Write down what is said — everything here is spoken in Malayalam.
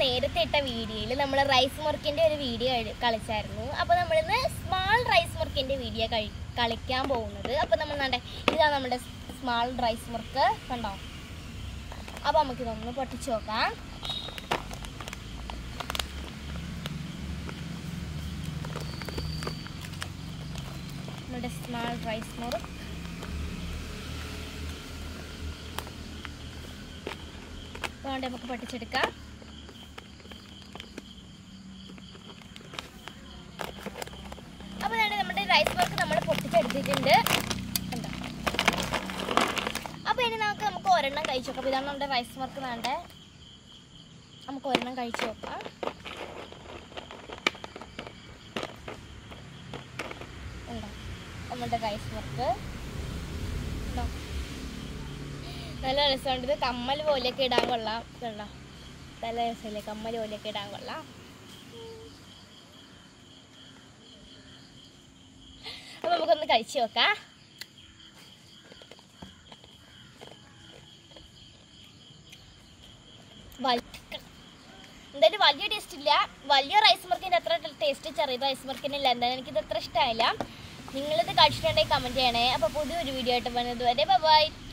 നേരത്തെ ഇട്ട വീഡിയോയിൽ നമ്മൾ റൈസ് മുറുക്കിൻ്റെ ഒരു വീഡിയോ കളിച്ചായിരുന്നു അപ്പോൾ നമ്മളിന്ന് സ്മാൾ റൈസ് മുറുക്കിൻ്റെ വീഡിയോ കഴി കളിക്കാൻ പോകുന്നത് അപ്പോൾ നമ്മൾ കണ്ടേ ഇതാണ് നമ്മുടെ സ്മാൾ റൈസ് മുറുക്ക് കണ്ടോ അപ്പോൾ നമുക്കിതൊന്ന് പൊട്ടിച്ച് നോക്കാം നമ്മുടെ സ്മാൾ റൈസ് മുറുക്ക് അതുകൊണ്ട് നമുക്ക് പൊട്ടിച്ചെടുക്കാം അപ്പോൾ വേണ്ട നമ്മുടെ റൈസ് വർക്ക് നമ്മൾ പൊട്ടിച്ചെടുത്തിട്ടുണ്ട് കണ്ടോ അപ്പോൾ ഇനി നമുക്ക് നമുക്ക് ഒരെണ്ണം കഴിച്ചു നോക്കാം അപ്പോൾ ഇതാണ് നമ്മുടെ റൈസ് വർക്ക് വേണ്ടേ നമുക്ക് ഒരെണ്ണം കഴിച്ചു നോക്കാം ഉണ്ടോ നമ്മുടെ റൈസ് വർക്ക് ഉണ്ടോ നല്ല രസമുണ്ട് ഇത് കമ്മൽ പോലെയൊക്കെ ഇടാൻ കൊള്ളാം കണ്ടോ നല്ല രസമില്ലേ കമ്മൽ പോലെയൊക്കെ ഇടാൻ കൊള്ളാം അപ്പൊ നമുക്കൊന്ന് കഴിച്ചു നോക്കാം വലിയ- എന്തായാലും വലിയ ടേസ്റ്റ് ഇല്ല വലിയ റൈസ് മുറുക്കിൻ്റെ അത്ര ടേസ്റ്റ് ചെറിയ റൈസ് മുറുക്കിന് ഇല്ല എന്തായാലും എനിക്കിത് അത്ര ഇഷ്ടമായില്ല നിങ്ങളിത് കഴിച്ചിട്ടുണ്ടെങ്കിൽ കമൻറ്റ് ചെയ്യണേ അപ്പോൾ പുതിയൊരു വീഡിയോ ആയിട്ട് വന്നത് വരെ ബൈ